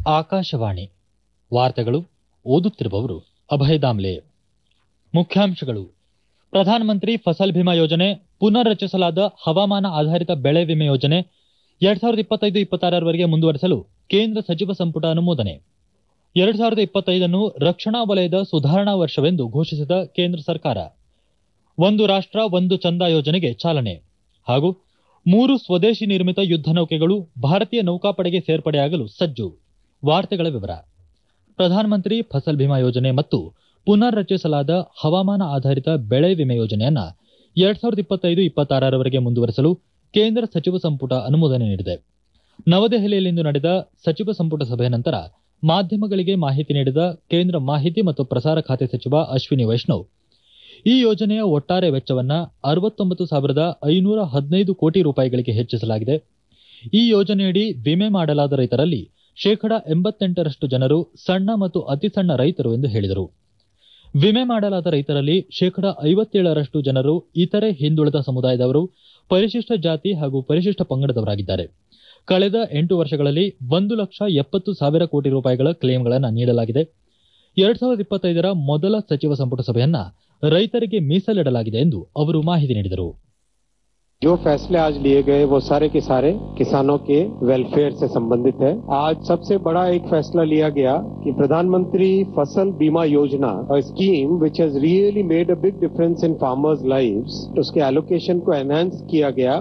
ಆಕಾಶವಾಣಿ ವಾರ್ತೆಗಳು ಓದುತ್ತಿರುವವರು ಅಭಯ ದಾಮ್ಲೆ ಮುಖ್ಯಾಂಶಗಳು ಪ್ರಧಾನಮಂತ್ರಿ ಫಸಲ್ ಬಿಮಾ ಯೋಜನೆ ಪುನರ್ ರಚಿಸಲಾದ ಹವಾಮಾನ ಆಧಾರಿತ ಬೆಳೆ ವಿಮೆ ಯೋಜನೆ ಎರಡ್ ಸಾವಿರದ ಇಪ್ಪತ್ತೈದು ಇಪ್ಪತ್ತಾರರವರೆಗೆ ಮುಂದುವರೆಸಲು ಕೇಂದ್ರ ಸಚಿವ ಸಂಪುಟ ಅನುಮೋದನೆ ಎರಡ್ ಸಾವಿರದ ಇಪ್ಪತ್ತೈದನ್ನು ರಕ್ಷಣಾ ವಲಯದ ಸುಧಾರಣಾ ವರ್ಷವೆಂದು ಘೋಷಿಸಿದ ಕೇಂದ್ರ ಸರ್ಕಾರ ಒಂದು ರಾಷ್ಟ್ರ ಒಂದು ಚಂದ ಯೋಜನೆಗೆ ಚಾಲನೆ ಹಾಗೂ ಮೂರು ಸ್ವದೇಶಿ ನಿರ್ಮಿತ ಯುದ್ಧ ನೌಕೆಗಳು ಭಾರತೀಯ ನೌಕಾಪಡೆಗೆ ಸೇರ್ಪಡೆಯಾಗಲು ಸಜ್ಜು ವಾರ್ತೆಗಳ ವಿವರ ಪ್ರಧಾನಮಂತ್ರಿ ಫಸಲ್ ಬಿಮಾ ಯೋಜನೆ ಮತ್ತು ಪುನರ್ ರಚಿಸಲಾದ ಹವಾಮಾನ ಆಧಾರಿತ ಬೆಳೆ ವಿಮೆ ಯೋಜನೆಯನ್ನ ಎರಡ್ ಸಾವಿರದ ಇಪ್ಪತ್ತೈದು ಇಪ್ಪತ್ತಾರರವರೆಗೆ ಮುಂದುವರೆಸಲು ಕೇಂದ್ರ ಸಚಿವ ಸಂಪುಟ ಅನುಮೋದನೆ ನೀಡಿದೆ ನವದೆಹಲಿಯಲ್ಲಿಂದು ನಡೆದ ಸಚಿವ ಸಂಪುಟ ಸಭೆಯ ನಂತರ ಮಾಧ್ಯಮಗಳಿಗೆ ಮಾಹಿತಿ ನೀಡಿದ ಕೇಂದ್ರ ಮಾಹಿತಿ ಮತ್ತು ಪ್ರಸಾರ ಖಾತೆ ಸಚಿವ ಅಶ್ವಿನಿ ವೈಷ್ಣವ್ ಈ ಯೋಜನೆಯ ಒಟ್ಟಾರೆ ವೆಚ್ಚವನ್ನ ಅರವತ್ತೊಂಬತ್ತು ಸಾವಿರದ ಐನೂರ ಹದಿನೈದು ಕೋಟಿ ರೂಪಾಯಿಗಳಿಗೆ ಹೆಚ್ಚಿಸಲಾಗಿದೆ ಈ ಯೋಜನೆಯಡಿ ವಿಮೆ ಮಾಡಲಾದ ರೈತರಲ್ಲಿ ಶೇಕಡ ಎಂಬತ್ತೆಂಟರಷ್ಟು ಜನರು ಸಣ್ಣ ಮತ್ತು ಅತಿ ಸಣ್ಣ ರೈತರು ಎಂದು ಹೇಳಿದರು ವಿಮೆ ಮಾಡಲಾದ ರೈತರಲ್ಲಿ ಶೇಕಡ ಐವತ್ತೇಳರಷ್ಟು ಜನರು ಇತರೆ ಹಿಂದುಳಿದ ಸಮುದಾಯದವರು ಪರಿಶಿಷ್ಟ ಜಾತಿ ಹಾಗೂ ಪರಿಶಿಷ್ಟ ಪಂಗಡದವರಾಗಿದ್ದಾರೆ ಕಳೆದ ಎಂಟು ವರ್ಷಗಳಲ್ಲಿ ಒಂದು ಲಕ್ಷ ಎಪ್ಪತ್ತು ಸಾವಿರ ಕೋಟಿ ರೂಪಾಯಿಗಳ ಕ್ಲೇಮ್ಗಳನ್ನು ನೀಡಲಾಗಿದೆ ಎರಡ್ ಸಾವಿರದ ಇಪ್ಪತ್ತೈದರ ಮೊದಲ ಸಚಿವ ಸಂಪುಟ ಸಭೆಯನ್ನ ರೈತರಿಗೆ ಮೀಸಲಿಡಲಾಗಿದೆ ಎಂದು ಅವರು ಮಾಹಿತಿ ನೀಡಿದರು जो फैसले आज लिए गए वो सारे के सारे किसानों के वेलफेयर से संबंधित है आज सबसे बड़ा एक फैसला लिया गया कि प्रधानमंत्री फसल बीमा योजना scheme which has really made a big difference in farmers lives उसके एलोकेशन को एनहांस किया गया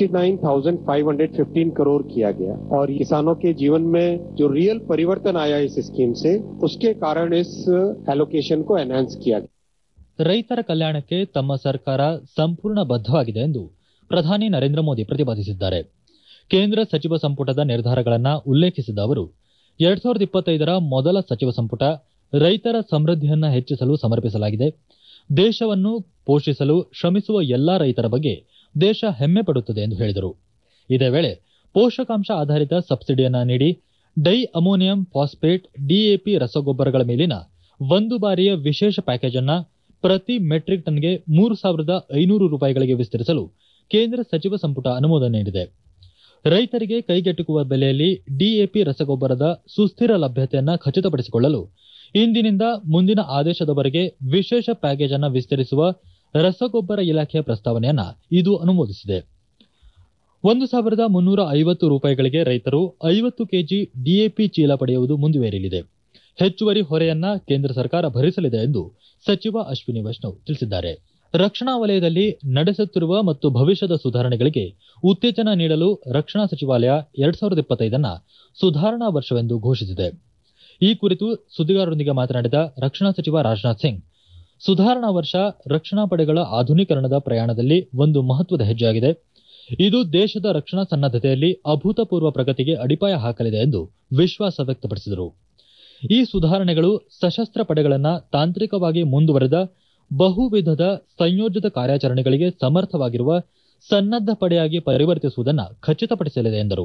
69,515 करोड़ किया गया और किसानों के जीवन में जो रियल परिवर्तन आया इस स्कीम से उसके कारण इस एलोकेशन को एनहांस किया गया ರೈತರ ಕಲ್ಯಾಣಕ್ಕೆ ತಮ್ಮ ಸರ್ಕಾರ ಸಂಪೂರ್ಣ ಬದ್ಧವಾಗಿದೆ ಎಂದು ಪ್ರಧಾನಿ ನರೇಂದ್ರ ಮೋದಿ ಪ್ರತಿಪಾದಿಸಿದ್ದಾರೆ ಕೇಂದ್ರ ಸಚಿವ ಸಂಪುಟದ ನಿರ್ಧಾರಗಳನ್ನು ಉಲ್ಲೇಖಿಸಿದ ಅವರು ಎರಡ್ ಸಾವಿರದ ಇಪ್ಪತ್ತೈದರ ಮೊದಲ ಸಚಿವ ಸಂಪುಟ ರೈತರ ಸಮೃದ್ಧಿಯನ್ನ ಹೆಚ್ಚಿಸಲು ಸಮರ್ಪಿಸಲಾಗಿದೆ ದೇಶವನ್ನು ಪೋಷಿಸಲು ಶ್ರಮಿಸುವ ಎಲ್ಲಾ ರೈತರ ಬಗ್ಗೆ ದೇಶ ಹೆಮ್ಮೆ ಪಡುತ್ತದೆ ಎಂದು ಹೇಳಿದರು ಇದೇ ವೇಳೆ ಪೋಷಕಾಂಶ ಆಧಾರಿತ ಸಬ್ಸಿಡಿಯನ್ನ ನೀಡಿ ಡೈ ಅಮೋನಿಯಂ ಫಾಸ್ಫೇಟ್ ಡಿಎಪಿ ರಸಗೊಬ್ಬರಗಳ ಮೇಲಿನ ಒಂದು ಬಾರಿಯ ವಿಶೇಷ ಪ್ಯಾಕೇಜ್ ಅನ್ನ ಪ್ರತಿ ಮೆಟ್ರಿಕ್ ಟನ್ಗೆ ಮೂರು ಸಾವಿರದ ಐನೂರು ರೂಪಾಯಿಗಳಿಗೆ ವಿಸ್ತರಿಸಲು ಕೇಂದ್ರ ಸಚಿವ ಸಂಪುಟ ಅನುಮೋದನೆ ನೀಡಿದೆ ರೈತರಿಗೆ ಕೈಗೆಟುಕುವ ಬೆಲೆಯಲ್ಲಿ ಡಿಎಪಿ ರಸಗೊಬ್ಬರದ ಸುಸ್ಥಿರ ಲಭ್ಯತೆಯನ್ನ ಖಚಿತಪಡಿಸಿಕೊಳ್ಳಲು ಇಂದಿನಿಂದ ಮುಂದಿನ ಆದೇಶದವರೆಗೆ ವಿಶೇಷ ಪ್ಯಾಕೇಜ್ ಅನ್ನ ವಿಸ್ತರಿಸುವ ರಸಗೊಬ್ಬರ ಇಲಾಖೆಯ ಪ್ರಸ್ತಾವನೆಯನ್ನ ಇದು ಅನುಮೋದಿಸಿದೆ ಒಂದು ಸಾವಿರದ ಮುನ್ನೂರ ಐವತ್ತು ರೂಪಾಯಿಗಳಿಗೆ ರೈತರು ಐವತ್ತು ಕೆಜಿ ಡಿಎಪಿ ಚೀಲ ಪಡೆಯುವುದು ಮುಂದುವರಿಯಲಿದೆ ಹೆಚ್ಚುವರಿ ಹೊರೆಯನ್ನ ಕೇಂದ್ರ ಸರ್ಕಾರ ಭರಿಸಲಿದೆ ಎಂದು ಸಚಿವ ಅಶ್ವಿನಿ ವೈಷ್ಣವ್ ತಿಳಿಸಿದ್ದಾರೆ ರಕ್ಷಣಾ ವಲಯದಲ್ಲಿ ನಡೆಸುತ್ತಿರುವ ಮತ್ತು ಭವಿಷ್ಯದ ಸುಧಾರಣೆಗಳಿಗೆ ಉತ್ತೇಜನ ನೀಡಲು ರಕ್ಷಣಾ ಸಚಿವಾಲಯ ಎರಡ್ ಸಾವಿರದ ಇಪ್ಪತ್ತೈದನ್ನ ಸುಧಾರಣಾ ವರ್ಷವೆಂದು ಘೋಷಿಸಿದೆ ಈ ಕುರಿತು ಸುದ್ದಿಗಾರರೊಂದಿಗೆ ಮಾತನಾಡಿದ ರಕ್ಷಣಾ ಸಚಿವ ರಾಜನಾಥ್ ಸಿಂಗ್ ಸುಧಾರಣಾ ವರ್ಷ ರಕ್ಷಣಾ ಪಡೆಗಳ ಆಧುನೀಕರಣದ ಪ್ರಯಾಣದಲ್ಲಿ ಒಂದು ಮಹತ್ವದ ಹೆಜ್ಜೆಯಾಗಿದೆ ಇದು ದೇಶದ ರಕ್ಷಣಾ ಸನ್ನದ್ದತೆಯಲ್ಲಿ ಅಭೂತಪೂರ್ವ ಪ್ರಗತಿಗೆ ಅಡಿಪಾಯ ಹಾಕಲಿದೆ ಎಂದು ವಿಶ್ವಾಸ ವ್ಯಕ್ತಪಡಿಸಿದರು ಈ ಸುಧಾರಣೆಗಳು ಸಶಸ್ತ್ರ ಪಡೆಗಳನ್ನ ತಾಂತ್ರಿಕವಾಗಿ ಮುಂದುವರೆದ ಬಹುವಿಧದ ಸಂಯೋಜಿತ ಕಾರ್ಯಾಚರಣೆಗಳಿಗೆ ಸಮರ್ಥವಾಗಿರುವ ಸನ್ನದ್ದ ಪಡೆಯಾಗಿ ಪರಿವರ್ತಿಸುವುದನ್ನು ಖಚಿತಪಡಿಸಲಿದೆ ಎಂದರು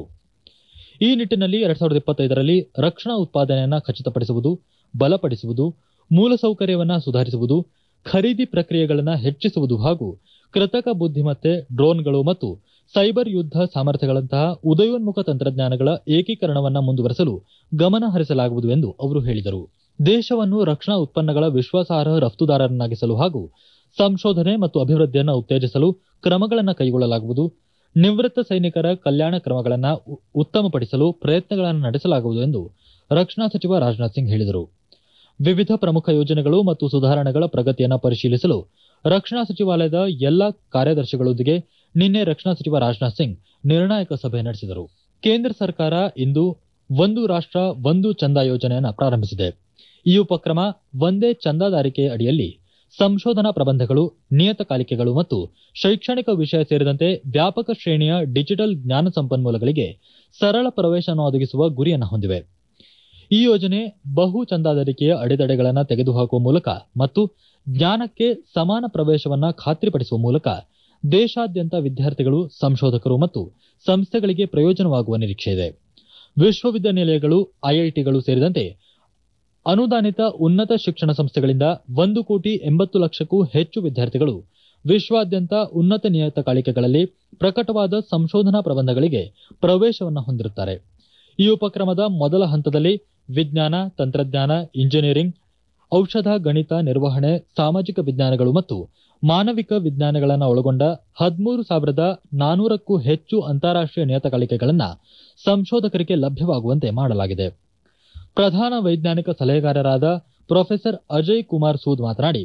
ಈ ನಿಟ್ಟಿನಲ್ಲಿ ಎರಡ್ ಸಾವಿರದ ಇಪ್ಪತ್ತೈದರಲ್ಲಿ ರಕ್ಷಣಾ ಉತ್ಪಾದನೆಯನ್ನ ಖಚಿತಪಡಿಸುವುದು ಬಲಪಡಿಸುವುದು ಮೂಲಸೌಕರ್ಯವನ್ನ ಸುಧಾರಿಸುವುದು ಖರೀದಿ ಪ್ರಕ್ರಿಯೆಗಳನ್ನು ಹೆಚ್ಚಿಸುವುದು ಹಾಗೂ ಕೃತಕ ಬುದ್ಧಿಮತ್ತೆ ಡ್ರೋನ್ಗಳು ಮತ್ತು ಸೈಬರ್ ಯುದ್ಧ ಸಾಮರ್ಥ್ಯಗಳಂತಹ ಉದಯೋನ್ಮುಖ ತಂತ್ರಜ್ಞಾನಗಳ ಏಕೀಕರಣವನ್ನು ಮುಂದುವರೆಸಲು ಗಮನ ಹರಿಸಲಾಗುವುದು ಎಂದು ಅವರು ಹೇಳಿದರು ದೇಶವನ್ನು ರಕ್ಷಣಾ ಉತ್ಪನ್ನಗಳ ವಿಶ್ವಾಸಾರ್ಹ ರಫ್ತುದಾರರನ್ನಾಗಿಸಲು ಹಾಗೂ ಸಂಶೋಧನೆ ಮತ್ತು ಅಭಿವೃದ್ಧಿಯನ್ನು ಉತ್ತೇಜಿಸಲು ಕ್ರಮಗಳನ್ನು ಕೈಗೊಳ್ಳಲಾಗುವುದು ನಿವೃತ್ತ ಸೈನಿಕರ ಕಲ್ಯಾಣ ಕ್ರಮಗಳನ್ನು ಉತ್ತಮಪಡಿಸಲು ಪ್ರಯತ್ನಗಳನ್ನು ನಡೆಸಲಾಗುವುದು ಎಂದು ರಕ್ಷಣಾ ಸಚಿವ ರಾಜನಾಥ್ ಸಿಂಗ್ ಹೇಳಿದರು ವಿವಿಧ ಪ್ರಮುಖ ಯೋಜನೆಗಳು ಮತ್ತು ಸುಧಾರಣೆಗಳ ಪ್ರಗತಿಯನ್ನು ಪರಿಶೀಲಿಸಲು ರಕ್ಷಣಾ ಸಚಿವಾಲಯದ ಎಲ್ಲಾ ಕಾರ್ಯದರ್ಶಿಗಳೊಂದಿಗೆ ನಿನ್ನೆ ರಕ್ಷಣಾ ಸಚಿವ ರಾಜನಾಥ್ ಸಿಂಗ್ ನಿರ್ಣಾಯಕ ಸಭೆ ನಡೆಸಿದರು ಕೇಂದ್ರ ಸರ್ಕಾರ ಇಂದು ಒಂದು ರಾಷ್ಟ್ರ ಒಂದು ಚಂದ ಯೋಜನೆಯನ್ನು ಪ್ರಾರಂಭಿಸಿದೆ ಈ ಉಪಕ್ರಮ ಒಂದೇ ಚಂದಾದಾರಿಕೆ ಅಡಿಯಲ್ಲಿ ಸಂಶೋಧನಾ ಪ್ರಬಂಧಗಳು ನಿಯತಕಾಲಿಕೆಗಳು ಮತ್ತು ಶೈಕ್ಷಣಿಕ ವಿಷಯ ಸೇರಿದಂತೆ ವ್ಯಾಪಕ ಶ್ರೇಣಿಯ ಡಿಜಿಟಲ್ ಜ್ಞಾನ ಸಂಪನ್ಮೂಲಗಳಿಗೆ ಸರಳ ಪ್ರವೇಶವನ್ನು ಒದಗಿಸುವ ಗುರಿಯನ್ನು ಹೊಂದಿವೆ ಈ ಯೋಜನೆ ಬಹು ಚಂದಾದಾರಿಕೆಯ ಅಡೆತಡೆಗಳನ್ನು ತೆಗೆದುಹಾಕುವ ಮೂಲಕ ಮತ್ತು ಜ್ಞಾನಕ್ಕೆ ಸಮಾನ ಪ್ರವೇಶವನ್ನ ಖಾತ್ರಿಪಡಿಸುವ ಮೂಲಕ ದೇಶಾದ್ಯಂತ ವಿದ್ಯಾರ್ಥಿಗಳು ಸಂಶೋಧಕರು ಮತ್ತು ಸಂಸ್ಥೆಗಳಿಗೆ ಪ್ರಯೋಜನವಾಗುವ ನಿರೀಕ್ಷೆ ಇದೆ ವಿಶ್ವವಿದ್ಯಾನಿಲಯಗಳು ಐಐಟಿಗಳು ಸೇರಿದಂತೆ ಅನುದಾನಿತ ಉನ್ನತ ಶಿಕ್ಷಣ ಸಂಸ್ಥೆಗಳಿಂದ ಒಂದು ಕೋಟಿ ಎಂಬತ್ತು ಲಕ್ಷಕ್ಕೂ ಹೆಚ್ಚು ವಿದ್ಯಾರ್ಥಿಗಳು ವಿಶ್ವಾದ್ಯಂತ ಉನ್ನತ ನಿಯತಕಾಲಿಕೆಗಳಲ್ಲಿ ಪ್ರಕಟವಾದ ಸಂಶೋಧನಾ ಪ್ರಬಂಧಗಳಿಗೆ ಪ್ರವೇಶವನ್ನು ಹೊಂದಿರುತ್ತಾರೆ ಈ ಉಪಕ್ರಮದ ಮೊದಲ ಹಂತದಲ್ಲಿ ವಿಜ್ಞಾನ ತಂತ್ರಜ್ಞಾನ ಇಂಜಿನಿಯರಿಂಗ್ ಔಷಧ ಗಣಿತ ನಿರ್ವಹಣೆ ಸಾಮಾಜಿಕ ವಿಜ್ಞಾನಗಳು ಮತ್ತು ಮಾನವಿಕ ವಿಜ್ಞಾನಗಳನ್ನು ಒಳಗೊಂಡ ಹದಿಮೂರು ಸಾವಿರದ ನಾನೂರಕ್ಕೂ ಹೆಚ್ಚು ಅಂತಾರಾಷ್ಟೀಯ ನಿಯತಕಾಲಿಕೆಗಳನ್ನು ಸಂಶೋಧಕರಿಗೆ ಲಭ್ಯವಾಗುವಂತೆ ಮಾಡಲಾಗಿದೆ ಪ್ರಧಾನ ವೈಜ್ಞಾನಿಕ ಸಲಹೆಗಾರರಾದ ಪ್ರೊಫೆಸರ್ ಅಜಯ್ ಕುಮಾರ್ ಸೂದ್ ಮಾತನಾಡಿ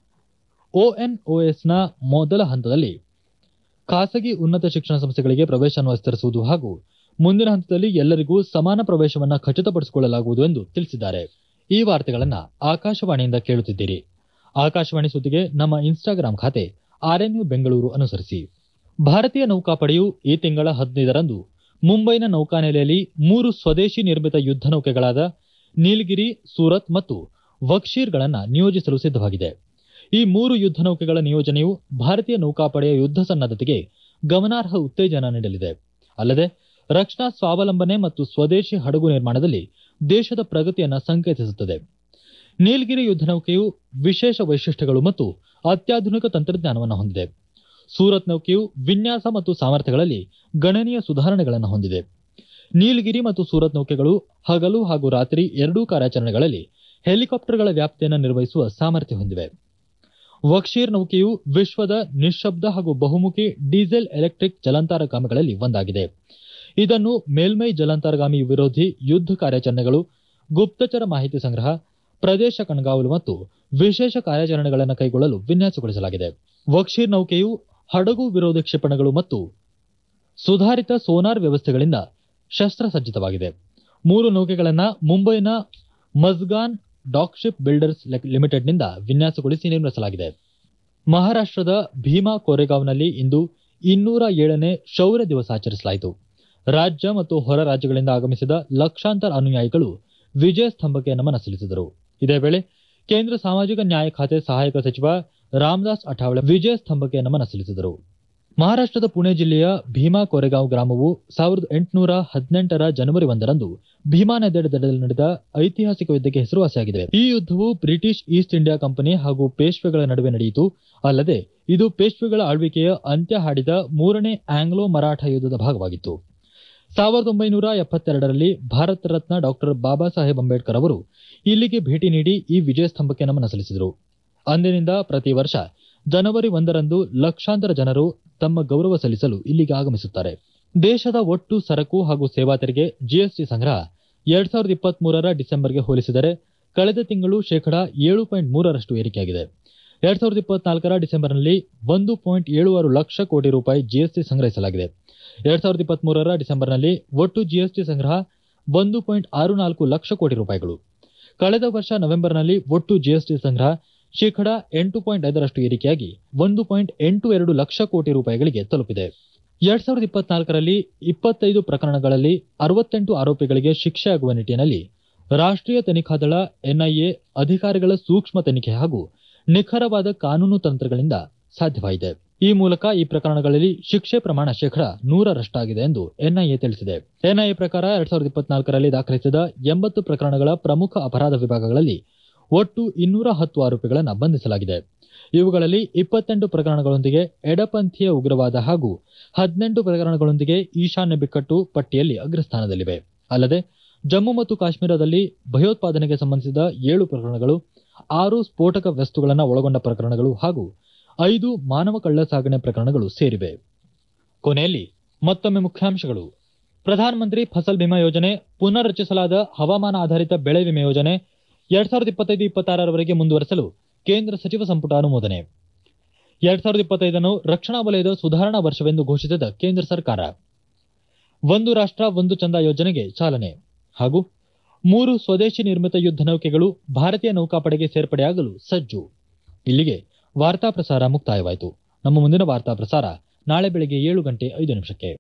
ಒಎನ್ಒಎಸ್ನ ಮೊದಲ ಹಂತದಲ್ಲಿ ಖಾಸಗಿ ಉನ್ನತ ಶಿಕ್ಷಣ ಸಂಸ್ಥೆಗಳಿಗೆ ಪ್ರವೇಶವನ್ನು ವಿಸ್ತರಿಸುವುದು ಹಾಗೂ ಮುಂದಿನ ಹಂತದಲ್ಲಿ ಎಲ್ಲರಿಗೂ ಸಮಾನ ಪ್ರವೇಶವನ್ನು ಖಚಿತಪಡಿಸಿಕೊಳ್ಳಲಾಗುವುದು ಎಂದು ತಿಳಿಸಿದ್ದಾರೆ ಈ ವಾರ್ತೆಗಳನ್ನು ಆಕಾಶವಾಣಿಯಿಂದ ಕೇಳುತ್ತಿದ್ದೀರಿ ಆಕಾಶವಾಣಿ ಸುದ್ದಿಗೆ ನಮ್ಮ ಇನ್ಸ್ಟಾಗ್ರಾಂ ಖಾತೆ ಆರ್ಎನ್ಯು ಬೆಂಗಳೂರು ಅನುಸರಿಸಿ ಭಾರತೀಯ ನೌಕಾಪಡೆಯು ಈ ತಿಂಗಳ ಹದಿನೈದರಂದು ಮುಂಬೈನ ನೌಕಾನೆಲೆಯಲ್ಲಿ ಮೂರು ಸ್ವದೇಶಿ ನಿರ್ಮಿತ ಯುದ್ಧ ನೌಕೆಗಳಾದ ನೀಲಗಿರಿ ಸೂರತ್ ಮತ್ತು ವಕ್ಷೀರ್ಗಳನ್ನು ನಿಯೋಜಿಸಲು ಸಿದ್ಧವಾಗಿದೆ ಈ ಮೂರು ಯುದ್ಧ ನೌಕೆಗಳ ನಿಯೋಜನೆಯು ಭಾರತೀಯ ನೌಕಾಪಡೆಯ ಯುದ್ಧ ಸನ್ನದ್ದತೆಗೆ ಗಮನಾರ್ಹ ಉತ್ತೇಜನ ನೀಡಲಿದೆ ಅಲ್ಲದೆ ರಕ್ಷಣಾ ಸ್ವಾವಲಂಬನೆ ಮತ್ತು ಸ್ವದೇಶಿ ಹಡಗು ನಿರ್ಮಾಣದಲ್ಲಿ ದೇಶದ ಪ್ರಗತಿಯನ್ನು ಸಂಕೇತಿಸುತ್ತದೆ ನೀಲಗಿರಿ ಯುದ್ಧ ನೌಕೆಯು ವಿಶೇಷ ವೈಶಿಷ್ಟ್ಯಗಳು ಮತ್ತು ಅತ್ಯಾಧುನಿಕ ತಂತ್ರಜ್ಞಾನವನ್ನು ಹೊಂದಿದೆ ಸೂರತ್ ನೌಕೆಯು ವಿನ್ಯಾಸ ಮತ್ತು ಸಾಮರ್ಥ್ಯಗಳಲ್ಲಿ ಗಣನೀಯ ಸುಧಾರಣೆಗಳನ್ನು ಹೊಂದಿದೆ ನೀಲಗಿರಿ ಮತ್ತು ಸೂರತ್ ನೌಕೆಗಳು ಹಗಲು ಹಾಗೂ ರಾತ್ರಿ ಎರಡೂ ಕಾರ್ಯಾಚರಣೆಗಳಲ್ಲಿ ಹೆಲಿಕಾಪ್ಟರ್ಗಳ ವ್ಯಾಪ್ತಿಯನ್ನು ನಿರ್ವಹಿಸುವ ಸಾಮರ್ಥ್ಯ ಹೊಂದಿವೆ ವಕ್ಷೀರ್ ನೌಕೆಯು ವಿಶ್ವದ ನಿಶ್ಶಬ್ದ ಹಾಗೂ ಬಹುಮುಖಿ ಡೀಸೆಲ್ ಎಲೆಕ್ಟ್ರಿಕ್ ಜಲಾಂತರಗಾಮಿಗಳಲ್ಲಿ ಒಂದಾಗಿದೆ ಇದನ್ನು ಮೇಲ್ಮೈ ಜಲಾಂತರಗಾಮಿ ವಿರೋಧಿ ಯುದ್ಧ ಕಾರ್ಯಾಚರಣೆಗಳು ಗುಪ್ತಚರ ಮಾಹಿತಿ ಸಂಗ್ರಹ ಪ್ರದೇಶ ಕಣ್ಗಾವಲು ಮತ್ತು ವಿಶೇಷ ಕಾರ್ಯಾಚರಣೆಗಳನ್ನು ಕೈಗೊಳ್ಳಲು ವಿನ್ಯಾಸಗೊಳಿಸಲಾಗಿದೆ ವಕ್ಷೀರ್ ನೌಕೆಯು ಹಡಗು ವಿರೋಧಿ ಕ್ಷಿಪಣಿಗಳು ಮತ್ತು ಸುಧಾರಿತ ಸೋನಾರ್ ವ್ಯವಸ್ಥೆಗಳಿಂದ ಶಸ್ತ್ರಸಜ್ಜಿತವಾಗಿದೆ ಮೂರು ನೌಕೆಗಳನ್ನು ಮುಂಬೈನ ಮಜ್ಗಾನ್ ಡಾಕ್ಶಿಪ್ ಬಿಲ್ಡರ್ಸ್ ಲಿಮಿಟೆಡ್ನಿಂದ ವಿನ್ಯಾಸಗೊಳಿಸಿ ನಿರ್ಮಿಸಲಾಗಿದೆ ಮಹಾರಾಷ್ಟದ ಭೀಮಾ ಕೋರೆಗಾಂವ್ನಲ್ಲಿ ಇಂದು ಇನ್ನೂರ ಏಳನೇ ಶೌರ್ಯ ದಿವಸ ಆಚರಿಸಲಾಯಿತು ರಾಜ್ಯ ಮತ್ತು ಹೊರ ರಾಜ್ಯಗಳಿಂದ ಆಗಮಿಸಿದ ಲಕ್ಷಾಂತರ ಅನುಯಾಯಿಗಳು ವಿಜಯ ಸ್ತಂಭಕ್ಕೆ ನಮನ ಸಲ್ಲಿಸಿದರು ಇದೇ ವೇಳೆ ಕೇಂದ್ರ ಸಾಮಾಜಿಕ ನ್ಯಾಯ ಖಾತೆ ಸಹಾಯಕ ಸಚಿವ ರಾಮದಾಸ್ ಅಠಾವಳೆ ವಿಜಯ ಸ್ತಂಭಕ್ಕೆ ನಮನ ಸಲ್ಲಿಸಿದರು ಮಹಾರಾಷ್ಟದ ಪುಣೆ ಜಿಲ್ಲೆಯ ಭೀಮಾ ಕೋರೆಗಾಂವ್ ಗ್ರಾಮವು ಸಾವಿರದ ಎಂಟುನೂರ ಹದಿನೆಂಟರ ಜನವರಿ ಒಂದರಂದು ಭೀಮಾ ನದಿಯ ದಡದಲ್ಲಿ ನಡೆದ ಐತಿಹಾಸಿಕ ಯುದ್ಧಕ್ಕೆ ಹೆಸರುವಾಸಿಯಾಗಿದೆ ಈ ಯುದ್ಧವು ಬ್ರಿಟಿಷ್ ಈಸ್ಟ್ ಇಂಡಿಯಾ ಕಂಪನಿ ಹಾಗೂ ಪೇಶ್ವೆಗಳ ನಡುವೆ ನಡೆಯಿತು ಅಲ್ಲದೆ ಇದು ಪೇಶ್ವೆಗಳ ಆಳ್ವಿಕೆಯ ಅಂತ್ಯ ಹಾಡಿದ ಮೂರನೇ ಆಂಗ್ಲೋ ಮರಾಠ ಯುದ್ಧದ ಭಾಗವಾಗಿತ್ತು ಸಾವಿರದ ಒಂಬೈನೂರ ಎಪ್ಪತ್ತೆರಡರಲ್ಲಿ ಭಾರತ ರತ್ನ ಡಾಕ್ಟರ್ ಬಾಬಾ ಸಾಹೇಬ್ ಅಂಬೇಡ್ಕರ್ ಅವರು ಇಲ್ಲಿಗೆ ಭೇಟಿ ನೀಡಿ ಈ ವಿಜಯ ಸ್ತಂಭಕ್ಕೆ ನಮನ ಸಲ್ಲಿಸಿದರು ಅಂದಿನಿಂದ ಪ್ರತಿ ವರ್ಷ ಜನವರಿ ಒಂದರಂದು ಲಕ್ಷಾಂತರ ಜನರು ತಮ್ಮ ಗೌರವ ಸಲ್ಲಿಸಲು ಇಲ್ಲಿಗೆ ಆಗಮಿಸುತ್ತಾರೆ ದೇಶದ ಒಟ್ಟು ಸರಕು ಹಾಗೂ ಸೇವಾ ತೆರಿಗೆ ಜಿಎಸ್ಟಿ ಸಂಗ್ರಹ ಎರಡ್ ಸಾವಿರದ ಇಪ್ಪತ್ತ್ ಮೂರರ ಡಿಸೆಂಬರ್ಗೆ ಹೋಲಿಸಿದರೆ ಕಳೆದ ತಿಂಗಳು ಶೇಕಡಾ ಏಳು ಪಾಯಿಂಟ್ ಮೂರರಷ್ಟು ಏರಿಕೆಯಾಗಿದೆ ಎರಡ್ ಸಾವಿರದ ಇಪ್ಪತ್ನಾಲ್ಕರ ಡಿಸೆಂಬರ್ನಲ್ಲಿ ಒಂದು ಪಾಯಿಂಟ್ ಏಳು ಆರು ಲಕ್ಷ ಕೋಟಿ ರೂಪಾಯಿ ಜಿಎಸ್ಟಿ ಸಂಗ್ರಹಿಸಲಾಗಿದೆ ಎರಡ್ ಸಾವಿರದ ಇಪ್ಪತ್ತ್ ಮೂರರ ಡಿಸೆಂಬರ್ನಲ್ಲಿ ಒಟ್ಟು ಜಿಎಸ್ಟಿ ಸಂಗ್ರಹ ಒಂದು ಪಾಯಿಂಟ್ ಆರು ನಾಲ್ಕು ಲಕ್ಷ ಕೋಟಿ ರೂಪಾಯಿಗಳು ಕಳೆದ ವರ್ಷ ನವೆಂಬರ್ನಲ್ಲಿ ಒಟ್ಟು ಜಿಎಸ್ಟಿ ಸಂಗ್ರಹ ಶೇಕಡಾ ಎಂಟು ಪಾಯಿಂಟ್ ಐದರಷ್ಟು ಏರಿಕೆಯಾಗಿ ಒಂದು ಪಾಯಿಂಟ್ ಎಂಟು ಎರಡು ಲಕ್ಷ ಕೋಟಿ ರೂಪಾಯಿಗಳಿಗೆ ತಲುಪಿದೆ ಎರಡ್ ಸಾವಿರದ ಇಪ್ಪತ್ನಾಲ್ಕರಲ್ಲಿ ಇಪ್ಪತ್ತೈದು ಪ್ರಕರಣಗಳಲ್ಲಿ ಅರವತ್ತೆಂಟು ಆರೋಪಿಗಳಿಗೆ ಶಿಕ್ಷೆಯಾಗುವ ನಿಟ್ಟಿನಲ್ಲಿ ರಾಷ್ಟ್ರೀಯ ತನಿಖಾ ದಳ ಎನ್ಐಎ ಅಧಿಕಾರಿಗಳ ಸೂಕ್ಷ್ಮ ತನಿಖೆ ಹಾಗೂ ನಿಖರವಾದ ಕಾನೂನು ತಂತ್ರಗಳಿಂದ ಸಾಧ್ಯವಾಗಿದೆ ಈ ಮೂಲಕ ಈ ಪ್ರಕರಣಗಳಲ್ಲಿ ಶಿಕ್ಷೆ ಪ್ರಮಾಣ ಶೇಕಡಾ ನೂರರಷ್ಟಾಗಿದೆ ಎಂದು ಎನ್ಐಎ ತಿಳಿಸಿದೆ ಎನ್ಐಎ ಪ್ರಕಾರ ಎರಡ್ ಸಾವಿರದ ಇಪ್ಪತ್ನಾಲ್ಕರಲ್ಲಿ ದಾಖಲಿಸಿದ ಎಂಬತ್ತು ಪ್ರಕರಣಗಳ ಪ್ರಮುಖ ಅಪರಾಧ ವಿಭಾಗಗಳಲ್ಲಿ ಒಟ್ಟು ಇನ್ನೂರ ಹತ್ತು ಆರೋಪಿಗಳನ್ನು ಬಂಧಿಸಲಾಗಿದೆ ಇವುಗಳಲ್ಲಿ ಇಪ್ಪತ್ತೆಂಟು ಪ್ರಕರಣಗಳೊಂದಿಗೆ ಎಡಪಂಥೀಯ ಉಗ್ರವಾದ ಹಾಗೂ ಹದಿನೆಂಟು ಪ್ರಕರಣಗಳೊಂದಿಗೆ ಈಶಾನ್ಯ ಬಿಕ್ಕಟ್ಟು ಪಟ್ಟಿಯಲ್ಲಿ ಅಗ್ರಸ್ಥಾನದಲ್ಲಿವೆ ಅಲ್ಲದೆ ಜಮ್ಮು ಮತ್ತು ಕಾಶ್ಮೀರದಲ್ಲಿ ಭಯೋತ್ಪಾದನೆಗೆ ಸಂಬಂಧಿಸಿದ ಏಳು ಪ್ರಕರಣಗಳು ಆರು ಸ್ಫೋಟಕ ವಸ್ತುಗಳನ್ನು ಒಳಗೊಂಡ ಪ್ರಕರಣಗಳು ಹಾಗೂ ಐದು ಮಾನವ ಕಳ್ಳ ಸಾಗಣೆ ಪ್ರಕರಣಗಳು ಸೇರಿವೆ ಕೊನೆಯಲ್ಲಿ ಮತ್ತೊಮ್ಮೆ ಮುಖ್ಯಾಂಶಗಳು ಪ್ರಧಾನಮಂತ್ರಿ ಫಸಲ್ ಬಿಮಾ ಯೋಜನೆ ಪುನರ್ ರಚಿಸಲಾದ ಹವಾಮಾನ ಆಧಾರಿತ ಬೆಳೆ ವಿಮೆ ಯೋಜನೆ ಎರಡ್ ಸಾವಿರದ ಇಪ್ಪತ್ತೈದು ಇಪ್ಪತ್ತಾರರವರೆಗೆ ಮುಂದುವರೆಸಲು ಕೇಂದ್ರ ಸಚಿವ ಸಂಪುಟ ಅನುಮೋದನೆ ಎರಡ್ ಸಾವಿರದ ಇಪ್ಪತ್ತೈದನ್ನು ರಕ್ಷಣಾ ವಲಯದ ಸುಧಾರಣಾ ವರ್ಷವೆಂದು ಘೋಷಿಸಿದ ಕೇಂದ್ರ ಸರ್ಕಾರ ಒಂದು ರಾಷ್ಟ್ರ ಒಂದು ಚಂದ ಯೋಜನೆಗೆ ಚಾಲನೆ ಹಾಗೂ ಮೂರು ಸ್ವದೇಶಿ ನಿರ್ಮಿತ ಯುದ್ಧ ನೌಕೆಗಳು ಭಾರತೀಯ ನೌಕಾಪಡೆಗೆ ಸೇರ್ಪಡೆಯಾಗಲು ಸಜ್ಜು ಇಲ್ಲಿಗೆ ವಾರ್ತಾ ಪ್ರಸಾರ ಮುಕ್ತಾಯವಾಯಿತು ನಮ್ಮ ಮುಂದಿನ ವಾರ್ತಾ ಪ್ರಸಾರ ನಾಳೆ ಬೆಳಗ್ಗೆ ಏಳು ಗಂಟೆ ಐದು ನಿಮಿಷಕ್ಕೆ